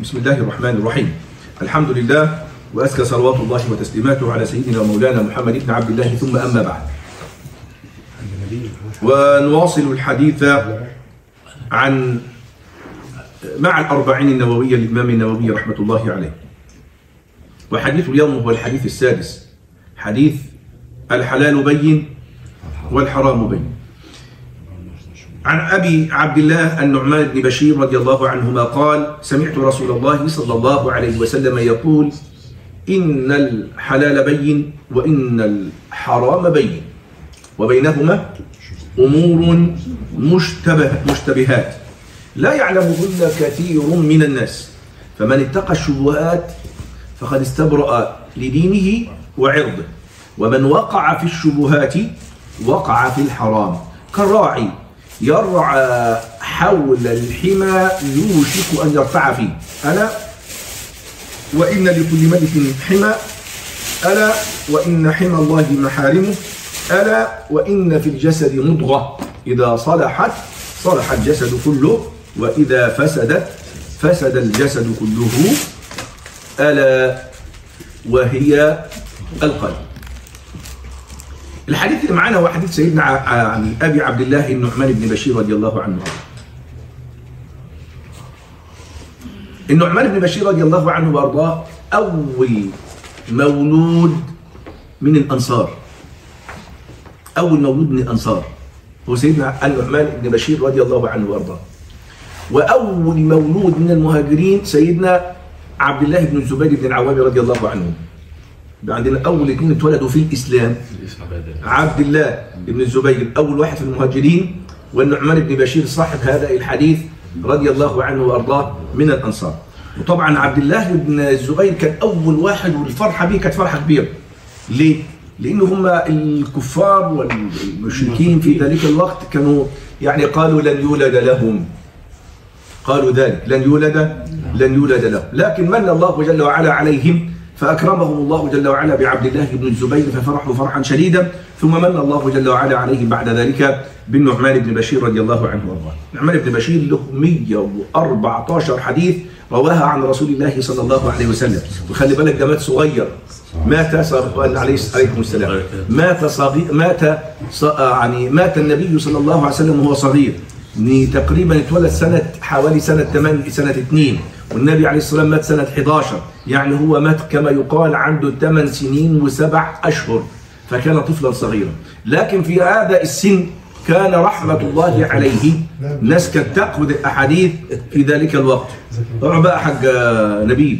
بسم الله الرحمن الرحيم الحمد لله وأزكى صلوات الله وتسليماته على سيدنا ومولانا محمد بن عبد الله ثم أما بعد ونواصل الحديث عن مع الأربعين النووية للإمام النووي رحمة الله عليه وحديث اليوم هو الحديث السادس حديث الحلال بين والحرام بين عن أبي عبد الله النعمان بن بشير رضي الله عنهما قال سمعت رسول الله صلى الله عليه وسلم يقول إن الحلال بين وإن الحرام بين وبينهما أمور مشتبه مشتبهات لا يعلمهن كثير من الناس فمن اتقى الشبهات فقد استبرأ لدينه وعرضه ومن وقع في الشبهات وقع في الحرام كالراعي يرعى حول الحمى يوشك أن يرتع فيه ألا وإن لكل ملك حمى ألا وإن حمى الله محارمه ألا وإن في الجسد مضغة إذا صلحت صلح الجسد كله وإذا فسدت فسد الجسد كله ألا وهي القلب الحديث اللي معانا هو حديث سيدنا عن أبي عبد الله النعمان بن بشير رضي الله عنه النعمان بن بشير رضي الله عنه وارضاه أول مولود من الأنصار أول مولود من الأنصار هو سيدنا النعمان بن بشير رضي الله عنه وارضاه وأول مولود من المهاجرين سيدنا عبد الله بن الزبير بن العوام رضي الله عنه عندنا أول اثنين اتولدوا في الإسلام عبد الله بن الزبير أول واحد في المهاجرين والنعمان بن بشير صاحب هذا الحديث رضي الله عنه وأرضاه من الأنصار وطبعا عبد الله بن الزبير كان أول واحد والفرحة به كانت فرحة كبيرة ليه؟ لأن هم الكفار والمشركين في ذلك الوقت كانوا يعني قالوا لن يولد لهم قالوا ذلك لن يولد لن يولد له لكن من الله جل وعلا عليهم فأكرمهم الله جل وعلا بعبد الله بن الزبير ففرحوا فرحا شديدا ثم من الله جل وعلا عليهم بعد ذلك بالنعمان بن بشير رضي الله عنه وارضاه. النعمان بن بشير له 114 حديث رواها عن رسول الله صلى الله عليه وسلم وخلي بالك ده مات صغير مات صغير عليه عليكم السلام مات صغير مات يعني مات النبي صلى الله عليه وسلم وهو صغير تقريبا اتولد سنة حوالي سنة 8 سنة 2 والنبي عليه الصلاة والسلام مات سنة 11 يعني هو مات كما يقال عنده 8 سنين وسبع أشهر فكان طفلا صغيرا لكن في هذا السن كان رحمة الله عليه ناس كانت تأخذ الأحاديث في ذلك الوقت طبعا بقى حق نبيل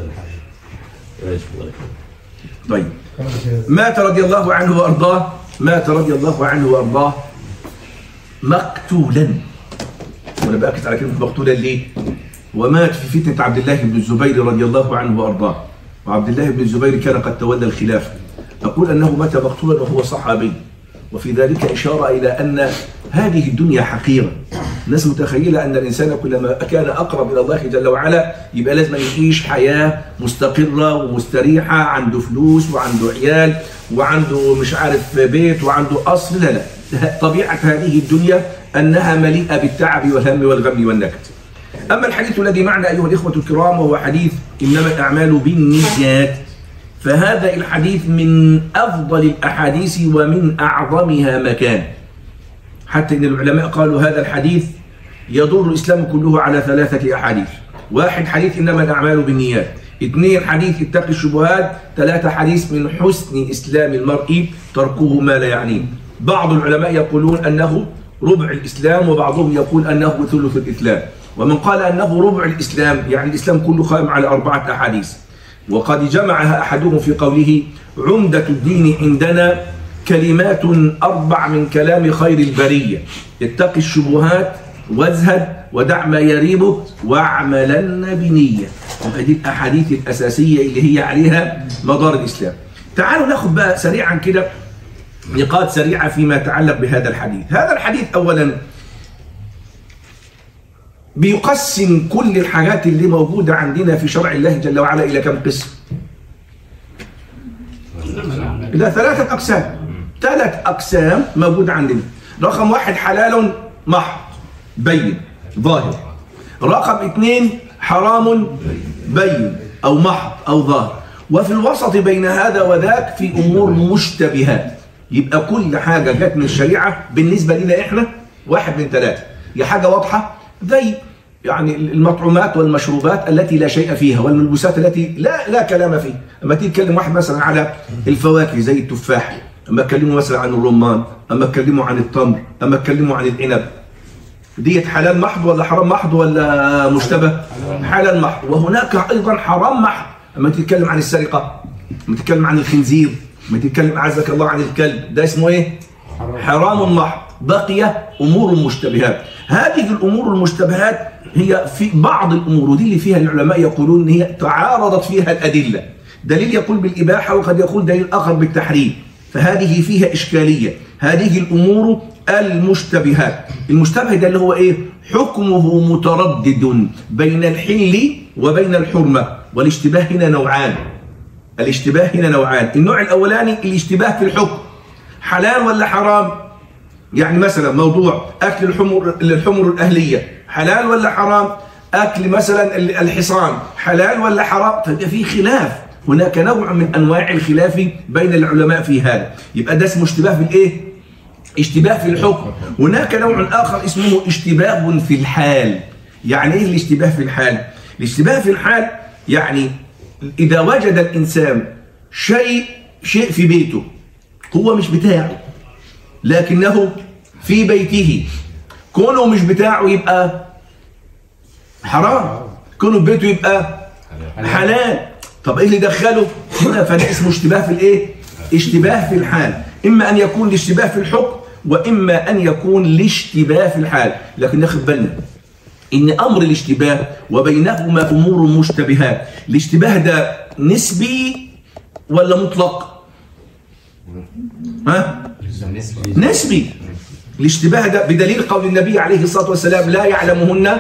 طيب مات رضي الله عنه وأرضاه مات رضي الله عنه وأرضاه مقتولا وانا باكد على كلمه مقتولا ليه؟ ومات في فتنه عبد الله بن الزبير رضي الله عنه وارضاه وعبد الله بن الزبير كان قد تولى الخلافه اقول انه مات مقتولا وهو صحابي وفي ذلك اشاره الى ان هذه الدنيا حقيره الناس متخيله ان الانسان كلما كان اقرب الى الله جل وعلا يبقى لازم يعيش حياه مستقره ومستريحه عنده فلوس وعنده عيال وعنده مش عارف بيت وعنده قصر لا لا طبيعة هذه الدنيا أنها مليئة بالتعب والهم والغم والنكد أما الحديث الذي معنا أيها الإخوة الكرام وهو حديث إنما الأعمال بالنيات فهذا الحديث من أفضل الأحاديث ومن أعظمها مكان حتى إن العلماء قالوا هذا الحديث يدور الإسلام كله على ثلاثة أحاديث واحد حديث إنما الأعمال بالنيات اثنين حديث اتقي الشبهات ثلاثة حديث من حسن إسلام المرء تركه ما لا يعنيه بعض العلماء يقولون أنه ربع الإسلام وبعضهم يقول أنه ثلث الإسلام ومن قال أنه ربع الإسلام يعني الإسلام كله قائم على أربعة أحاديث وقد جمعها أحدهم في قوله عمدة الدين عندنا كلمات أربع من كلام خير البرية اتق الشبهات وازهد ودع ما يريبك واعملن بنية وهذه الأحاديث الأساسية اللي هي عليها مدار الإسلام تعالوا ناخذ بقى سريعا كده نقاط سريعة فيما يتعلق بهذا الحديث هذا الحديث أولا بيقسم كل الحاجات اللي موجودة عندنا في شرع الله جل وعلا إلى كم قسم إلى ثلاثة أقسام ثلاث أقسام موجودة عندنا رقم واحد حلال محض بين ظاهر رقم اثنين حرام بين أو محض أو ظاهر وفي الوسط بين هذا وذاك في أمور مشتبهات يبقى كل حاجة جت من الشريعة بالنسبة لنا إحنا واحد من ثلاثة هي حاجة واضحة زي يعني المطعومات والمشروبات التي لا شيء فيها والملبوسات التي لا لا كلام فيها اما تيجي تكلم واحد مثلا على الفواكه زي التفاح اما تكلمه مثلا عن الرمان اما تكلمه عن التمر اما تكلمه عن العنب ديت حلال محض ولا حرام محض ولا مشتبه حلال محض وهناك ايضا حرام محض اما تتكلم عن السرقه اما تتكلم عن الخنزير اما تتكلم اعزك الله عن الكلب ده اسمه ايه حرام محض بقي امور مشتبهات هذه الامور المشتبهات هي في بعض الامور ودي اللي فيها العلماء يقولون ان هي تعارضت فيها الادله دليل يقول بالاباحه وقد يقول دليل اخر بالتحريم فهذه فيها اشكاليه هذه الامور المشتبهات المشتبه ده اللي هو ايه حكمه متردد بين الحل وبين الحرمه والاشتباه هنا نوعان الاشتباه هنا نوعان النوع الاولاني الاشتباه في الحكم حلال ولا حرام يعني مثلا موضوع اكل الحمر الحمر الاهليه حلال ولا حرام اكل مثلا الحصان حلال ولا حرام فيبقى في خلاف هناك نوع من انواع الخلاف بين العلماء في هذا يبقى ده اسمه اشتباه في الايه اشتباه في الحكم هناك نوع اخر اسمه اشتباه في الحال يعني ايه الاشتباه في الحال الاشتباه في الحال يعني اذا وجد الانسان شيء شيء في بيته هو مش بتاعه لكنه في بيته كونه مش بتاعه يبقى حرام كونه في بيته يبقى حلال طب ايه اللي دخله هنا فده اسمه اشتباه في الايه اشتباه في الحال اما ان يكون الاشتباه في الحكم واما ان يكون الاشتباه في الحال لكن ناخد بالنا ان امر الاشتباه وبينهما امور مشتبهات الاشتباه ده نسبي ولا مطلق ها نسبي الاشتباه ده بدليل قول النبي عليه الصلاة والسلام لا يعلمهن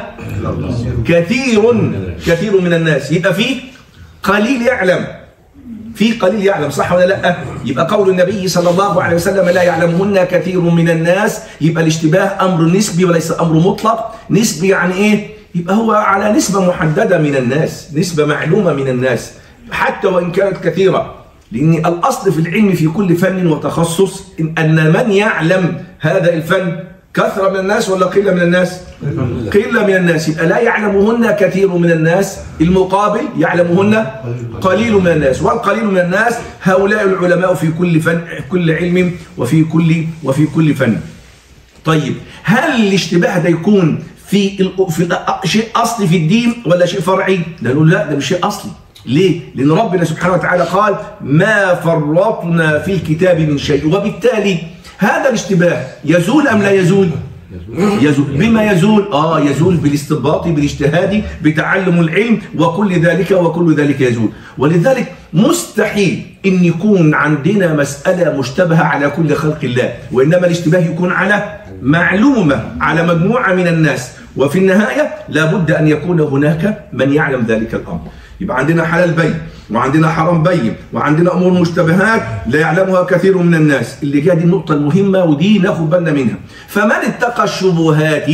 كثير كثير من الناس يبقى في قليل يعلم في قليل يعلم صح ولا لا يبقى قول النبي صلى الله عليه وسلم لا يعلمهن كثير من الناس يبقى الاشتباه امر نسبي وليس امر مطلق نسبي يعني ايه يبقى هو على نسبة محددة من الناس نسبة معلومة من الناس حتى وإن كانت كثيرة لأن الأصل في العلم في كل فن وتخصص إن, أن من يعلم هذا الفن كثرة من الناس ولا قلة من الناس قلة من الناس يبقى لا يعلمهن كثير من الناس المقابل يعلمهن قليل من الناس والقليل من الناس هؤلاء العلماء في كل فن كل علم وفي كل وفي كل فن طيب هل الاشتباه ده يكون في في شيء اصلي في الدين ولا شيء فرعي؟ ده نقول لا ده مش شيء اصلي ليه؟ لأن ربنا سبحانه وتعالى قال ما فرطنا في الكتاب من شيء وبالتالي هذا الاشتباه يزول أم لا يزول؟ يزول بما يزول آه يزول بالاستنباط بالاجتهاد بتعلم العلم وكل ذلك وكل ذلك يزول ولذلك مستحيل ان يكون عندنا مسألة مشتبهة على كل خلق الله وإنما الاشتباه يكون على معلومة على مجموعة من الناس وفي النهاية لابد أن يكون هناك من يعلم ذلك الأمر يبقى عندنا حلال بين وعندنا حرام بين وعندنا امور مشتبهات لا يعلمها كثير من الناس اللي جايه دي النقطه المهمه ودي ناخد بالنا منها فمن اتقى الشبهات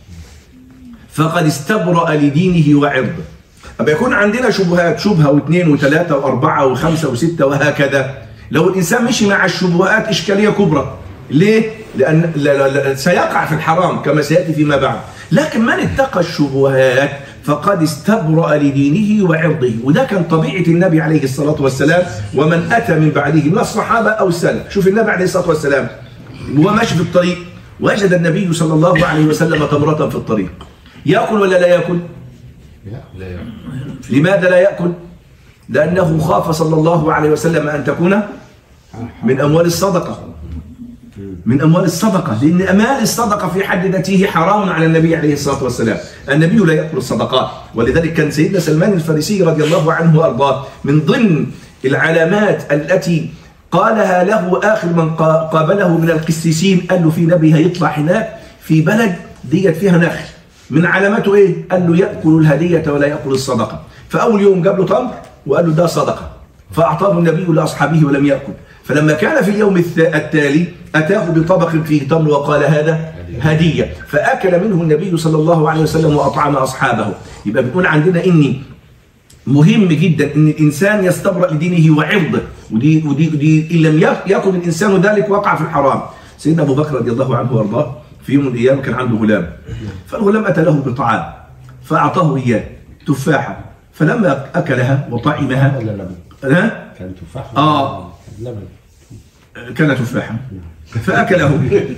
فقد استبرأ لدينه وعرضه أما يكون عندنا شبهات شبهة واثنين وثلاثة وأربعة وخمسة وستة وهكذا لو الإنسان مشي مع الشبهات إشكالية كبرى ليه؟ لأن لا لا لا سيقع في الحرام كما سيأتي فيما بعد لكن من اتقى الشبهات فقد استبرأ لدينه وعرضه وده كان طبيعة النبي عليه الصلاة والسلام ومن أتى من بعده من الصحابة أو السلف شوف النبي عليه الصلاة والسلام وهو ماشي في الطريق وجد النبي صلى الله عليه وسلم تمرة في الطريق يأكل ولا لا يأكل لا لا لماذا لا يأكل لأنه خاف صلى الله عليه وسلم أن تكون من أموال الصدقة من أموال الصدقة لأن أمال الصدقة في حد ذاته حرام على النبي عليه الصلاة والسلام النبي لا يأكل الصدقات ولذلك كان سيدنا سلمان الفارسي رضي الله عنه وأرضاه من ضمن العلامات التي قالها له آخر من قا- قابله من القسيسين قال له في نبي هيطلع هناك في بلد ديت فيها نخل من علامته ايه؟ قال له يأكل الهدية ولا يأكل الصدقة فأول يوم جاب له تمر وقال له ده صدقة فأعطاه النبي لأصحابه ولم يأكل فلما كان في اليوم الث- التالي أتاه بطبق فيه تمر وقال هذا هدية فأكل منه النبي صلى الله عليه وسلم وأطعم أصحابه يبقى بنقول عندنا إني مهم جدا ان الانسان يستبرأ لدينه وعرضه ودي ودي ودي ان لم يكن الانسان ذلك وقع في الحرام سيدنا ابو بكر رضي الله عنه وارضاه في يوم من الايام كان عنده غلام فالغلام اتى له بطعام فاعطاه اياه تفاحه فلما اكلها وطعمها ولا لبن ها كان تفاح آه. لبن كان تفاحا فاكله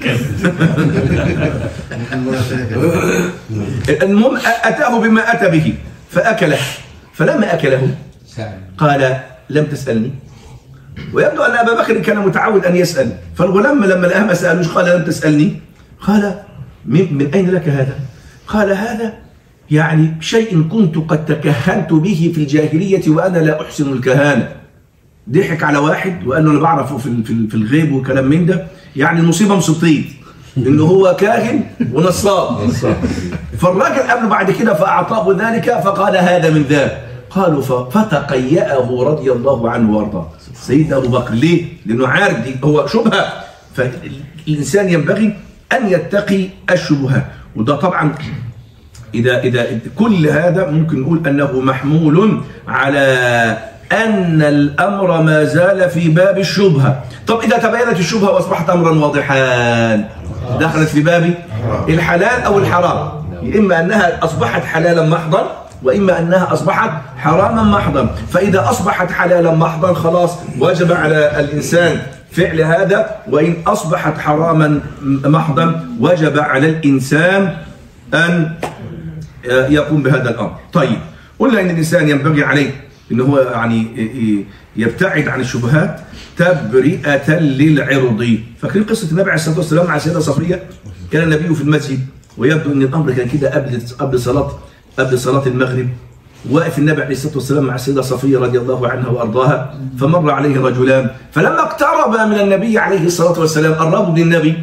المهم اتاه بما اتى به فاكله فلما اكله سائل قال لم تسألني ويبدو أن أبا بكر كان متعود أن يسأل فالغلام لما لقاه ما سألوش قال لم تسألني قال من, من أين لك هذا قال هذا يعني شيء كنت قد تكهنت به في الجاهلية وأنا لا أحسن الكهانة ضحك على واحد وقال له أنا بعرفه في, ال- في, ال- في الغيب وكلام من ده يعني المصيبة مصيبتين إنه هو كاهن ونصاب فالراجل قبله بعد كده فأعطاه ذلك فقال هذا من ذاك قالوا ف- فتقيأه رضي الله عنه وارضاه سيدنا أبو بكر ليه؟ لأنه عارف دي هو شبهة فالإنسان ينبغي أن يتقي الشبهات وده طبعا إذا إذا كل هذا ممكن نقول أنه محمول على أن الأمر ما زال في باب الشبهة طب إذا تبينت الشبهة وأصبحت أمرا واضحا دخلت في باب الحلال أو الحرام إما أنها أصبحت حلالا محضا وإما أنها أصبحت حراما محضا فإذا أصبحت حلالا محضا خلاص وجب على الإنسان فعل هذا وإن أصبحت حراما محضا وجب على الإنسان أن يقوم بهذا الامر. طيب قلنا ان الانسان ينبغي عليه ان هو يعني يبتعد عن الشبهات تبرئه للعرض. فاكرين قصه النبي عليه الصلاه والسلام مع السيده صفيه؟ كان النبي في المسجد ويبدو ان الامر كان كده قبل قبل صلاه قبل صلاه المغرب واقف النبي عليه الصلاه والسلام مع السيده صفيه رضي الله عنها وارضاها فمر عليه رجلان فلما اقترب من النبي عليه الصلاه والسلام قربوا للنبي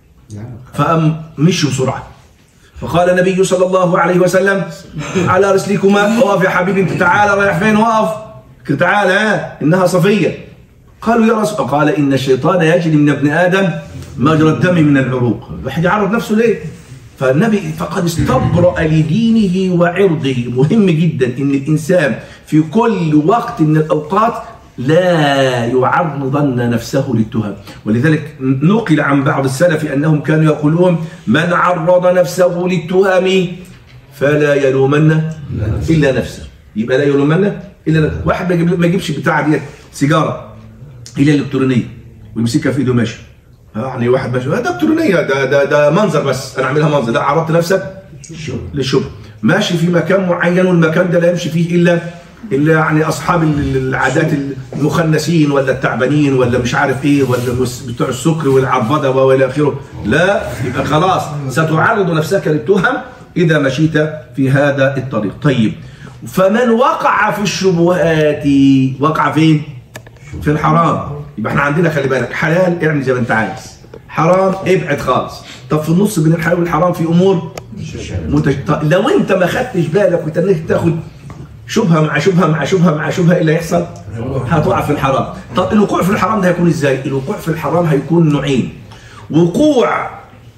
فقام مشوا بسرعه فقال النبي صلى الله عليه وسلم على رسلكما اقف يا حبيبي انت تعالى رايح فين وقف قلت تعالى ها انها صفيه قالوا يا رسول قال ان الشيطان يجري من ابن ادم مجرى الدم من العروق الواحد يعرض نفسه ليه فالنبي فقد استبرأ لدينه وعرضه مهم جدا ان الانسان في كل وقت من الاوقات لا يعرضن نفسه للتهم ولذلك نقل عن بعض السلف انهم كانوا يقولون من عرض نفسه للتهم فلا يلومن الا نفسه يبقى لا يلومن الا نفسه واحد ما يجيب- ما يجيبش بتاع ديت سيجاره هي الالكترونيه ويمسكها في ايده ماشي يعني واحد ماشي ده الكترونيه ده ده ده منظر بس انا اعملها منظر لا عرضت نفسك للشبهه ماشي في مكان معين والمكان ده لا يمشي فيه الا الا يعني اصحاب ال- العادات المخنثين ولا التعبانين ولا مش عارف ايه ولا المس- بتوع السكر والعربده والى اخره لا يبقى خلاص ستعرض نفسك للتهم اذا مشيت في هذا الطريق طيب فمن وقع في الشبهات وقع فين في الحرام يبقى احنا عندنا خلي بالك حلال اعمل زي ما انت عايز حرام ابعد خالص طب في النص بين الحلال والحرام في امور متش... طب لو انت ما خدتش بالك وتنك تاخد شبهه مع شبهه مع شبهه مع شبهه ايه اللي هيحصل؟ هتقع في الحرام طب الوقوع في الحرام ده هيكون ازاي؟ الوقوع في الحرام هيكون نوعين وقوع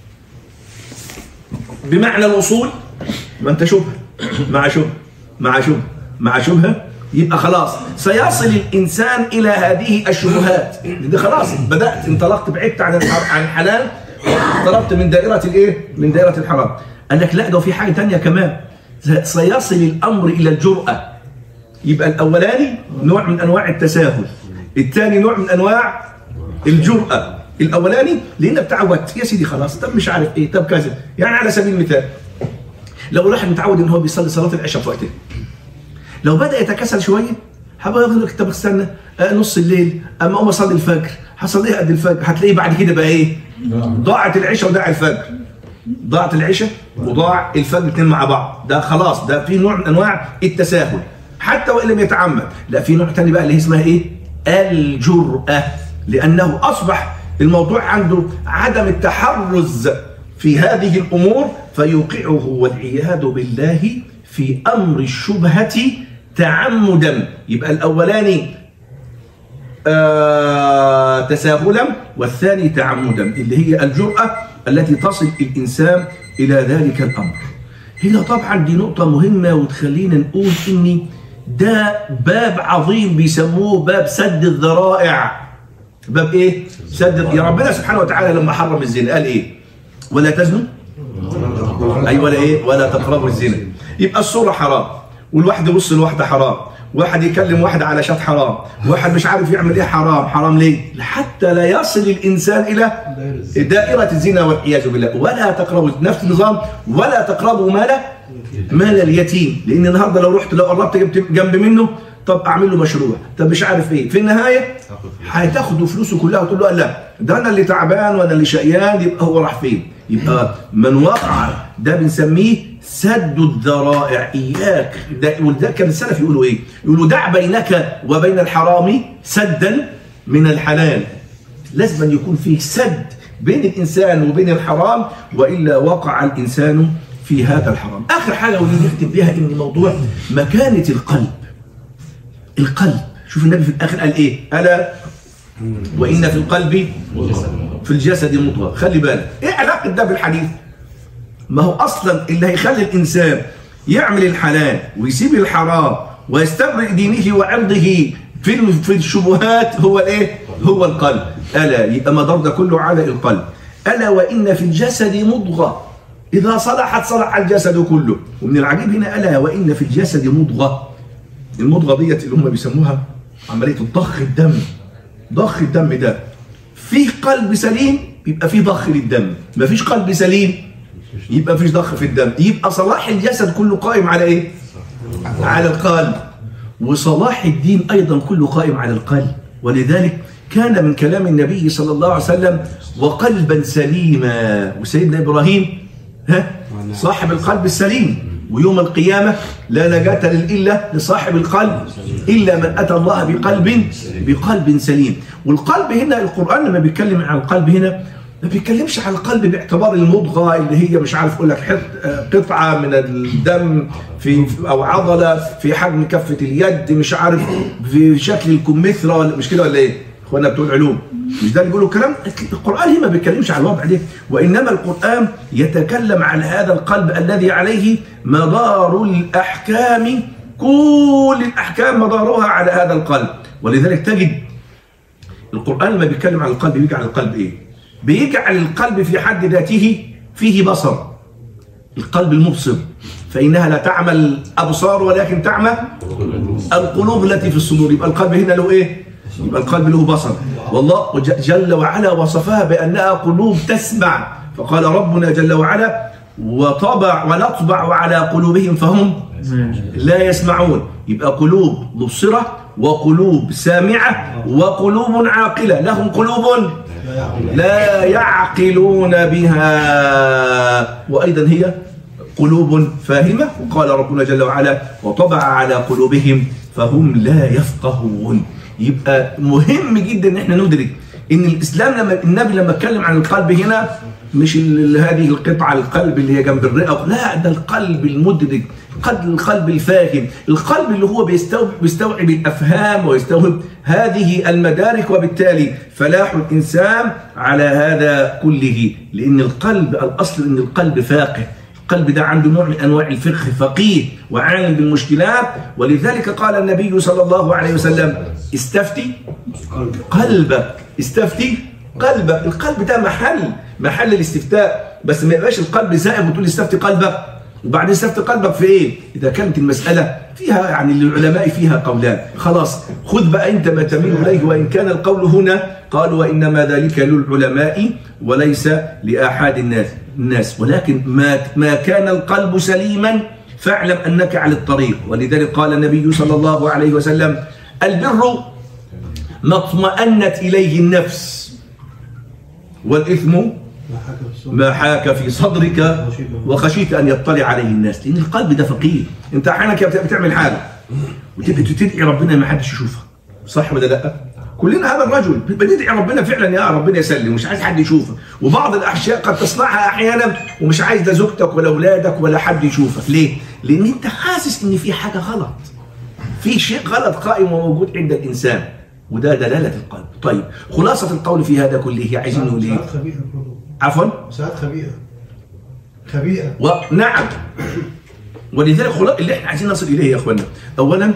بمعنى الوصول ما انت شبهه مع شبهه مع شبهه مع شبهه يبقى خلاص سيصل الانسان الى هذه الشبهات دي خلاص بدات انطلقت بعدت عن الح- عن الحلال اقتربت من دائره الايه؟ من دائره الحرام قال لك لا ده في حاجه ثانيه كمان سيصل الامر الى الجراه يبقى الاولاني نوع من انواع التساهل الثاني نوع من انواع الجرأة الاولاني لانك تعودت يا سيدي خلاص طب مش عارف ايه طب كذا يعني على سبيل المثال لو الواحد متعود ان هو بيصلي صلاه العشاء في وقتها لو بدا يتكاسل شويه هبقى يقول لك طب استنى آه نص الليل اما اقوم اصلي الفجر هصليها قد الفجر هتلاقيه بعد كده بقى ايه ضاعت العشاء وضاع الفجر ضاعت العشاء وضاع الفجر الاثنين مع بعض ده خلاص ده في نوع من انواع التساهل حتى وان لم يتعمد لا في نوع تاني بقى اللي هي اسمها ايه الجرأة لانه اصبح الموضوع عنده عدم التحرز في هذه الامور فيوقعه والعياذ بالله في امر الشبهه تعمدا يبقى الاولاني آه تساهلا والثاني تعمدا اللي هي الجرأة التي تصل الإنسان إلى ذلك الأمر هنا طبعا دي نقطة مهمة وتخلينا نقول إن ده باب عظيم بيسموه باب سد الذرائع باب إيه؟ سد يا ربنا سبحانه وتعالى لما حرم الزنا قال إيه؟ ولا تزنوا أي ولا إيه؟ ولا تقربوا الزنا يبقى الصورة حرام والواحد يبص لواحدة حرام واحد يكلم واحد على شات حرام واحد مش عارف يعمل ايه حرام حرام ليه حتى لا يصل الانسان الى دائرة الزنا والعياذ بالله ولا تقربوا نفس النظام ولا تقربوا مال مال اليتيم لان النهارده لو رحت لو قربت جبت جنب منه طب اعمل له مشروع طب مش عارف ايه في النهايه هتاخدوا فلوسه كلها وتقول له لا ده انا اللي تعبان وانا اللي شقيان يبقى هو راح فين يبقى من وقع ده بنسميه سد الذرائع اياك ده ولذلك كان السلف يقولوا ايه يقولوا دع بينك وبين الحرام سدا من الحلال لازم أن يكون فيه سد بين الانسان وبين الحرام والا وقع الانسان في هذا الحرام اخر حاجه ودي نختم بها ان موضوع مكانه القلب القلب شوف النبي في الاخر قال ايه الا وان في القلب في الجسد مضغه خلي بالك ايه علاقه ده بالحديث ما هو اصلا اللي هيخلي الانسان يعمل الحلال ويسيب الحرام ويستبرئ دينه وعرضه في في الشبهات هو الايه هو القلب الا يبقى مدار ده كله على القلب الا وان في الجسد مضغه اذا صلحت صلح الجسد كله ومن العجيب هنا الا وان في الجسد مضغه المضغه ديت اللي هم بيسموها عمليه ضخ الدم ضخ الدم ده فيه قلب سليم يبقى فيه ضخ للدم مفيش قلب سليم يبقى مفيش ضخ في الدم يبقى صلاح الجسد كله قائم على ايه على القلب وصلاح الدين ايضا كله قائم على القلب ولذلك كان من كلام النبي صلى الله عليه وسلم وقلبا سليما وسيدنا ابراهيم ها صاحب القلب السليم ويوم القيامة لا نجاة إلا لصاحب القلب إلا من أتى الله بقلب بقلب سليم والقلب هنا القرآن لما بيتكلم عن القلب هنا ما بيتكلمش على القلب باعتبار المضغة اللي هي مش عارف اقول لك حت- قطعة من الدم في او عضلة في حجم كفة اليد مش عارف في شكل الكمثرى ولا مش كده ولا ايه؟ اخوانا بتوع العلوم مش ده اللي بيقولوا الكلام؟ القرآن هنا ما بيتكلمش على الوضع ده وانما القرآن يتكلم عن هذا القلب الذي عليه مدار الاحكام كل الاحكام مدارها على هذا القلب ولذلك تجد القرآن لما بيتكلم عن القلب بيجعل القلب ايه؟ بيجعل القلب في حد ذاته فيه بصر القلب المبصر فإنها لا تعمل أبصار ولكن تعمى القلوب التي في الصدور يبقى القلب هنا له إيه؟ يبقى القلب له بصر والله ج- جل وعلا وصفها بأنها قلوب تسمع فقال ربنا جل وعلا وطبع ونطبع على قلوبهم فهم لا يسمعون يبقى قلوب مبصرة وقلوب سامعة وقلوب عاقلة لهم قلوب لا يعقلون بها وأيضا هي قلوب فاهمة وقال ربنا جل وعلا وطبع على قلوبهم فهم لا يفقهون يبقى مهم جدا ان احنا ندرك ان الاسلام لما النبي لما اتكلم عن القلب هنا مش ال- هذه القطعه القلب اللي هي جنب الرئه لا ده القلب المدرك قد القلب الفاهم القلب اللي هو بيستوعب, بيستوعب الافهام ويستوعب هذه المدارك وبالتالي فلاح الانسان على هذا كله لان القلب الاصل ان القلب فاقه القلب ده عنده نوع من انواع الفقه فقيه وعالم بالمشكلات ولذلك قال النبي صلى الله عليه وسلم استفتي قلبك استفتي قلبك القلب ده محل محل الاستفتاء بس ما يبقاش القلب زائب وتقول استفتي قلبك وبعدين استفتي قلبك في ايه اذا كانت المساله فيها يعني للعلماء فيها قولان خلاص خذ بقى انت ما تميل اليه وان كان القول هنا قالوا وانما ذلك للعلماء وليس لاحد الناس الناس ولكن ما ما كان القلب سليما فاعلم انك على الطريق ولذلك قال النبي صلى الله عليه وسلم البر ما اطمأنت إليه النفس والإثم ما حاك في صدرك وخشيت أن يطلع عليه الناس لأن القلب ده فقير أنت أحيانا كده بتعمل حاجة وتبقى تدعي ربنا ما حدش يشوفها صح ولا لا؟ كلنا هذا الرجل بندعي ربنا فعلا يا ربنا يسلم مش عايز حد يشوفك وبعض الاشياء قد تصنعها احيانا ومش عايز لا زوجتك ولا اولادك ولا حد يشوفك ليه؟ لان انت حاسس ان في حاجه غلط في شيء غلط قائم وموجود عند الانسان وده دلاله القلب طيب خلاصه القول في هذا كله عايزين نقول ايه ساعات خبيثة برضه عفوا مساعات خبيئة خبيئة ونعم ولذلك خلا- اللي احنا عايزين نصل اليه يا اخوانا اولا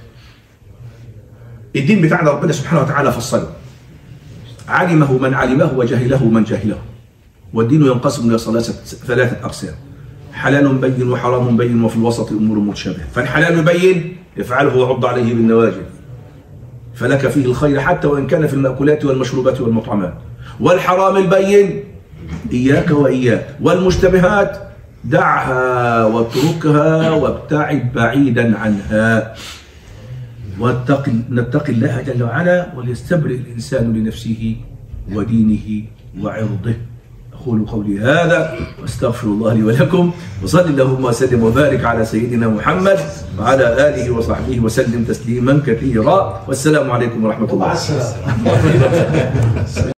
الدين بتاعنا ربنا سبحانه وتعالى فصله علمه من علمه وجهله من جهله والدين ينقسم الى ثلاثه ثلاثه اقسام حلال بين وحرام بين وفي الوسط امور متشابهه فالحلال بين افعله وعض عليه بالنواجذ فلك فيه الخير حتى وان كان في الماكولات والمشروبات والمطعمات والحرام البين إياك وإياك والمشتبهات دعها واتركها وابتعد بعيدا عنها واتق نتقي الله جل وعلا وليستبرئ الإنسان لنفسه ودينه وعرضه أقول قولي هذا واستغفر الله لي ولكم وصل اللهم وسلم وبارك على سيدنا محمد وعلى آله وصحبه وسلم تسليما كثيرا والسلام عليكم ورحمة الله مع السلامة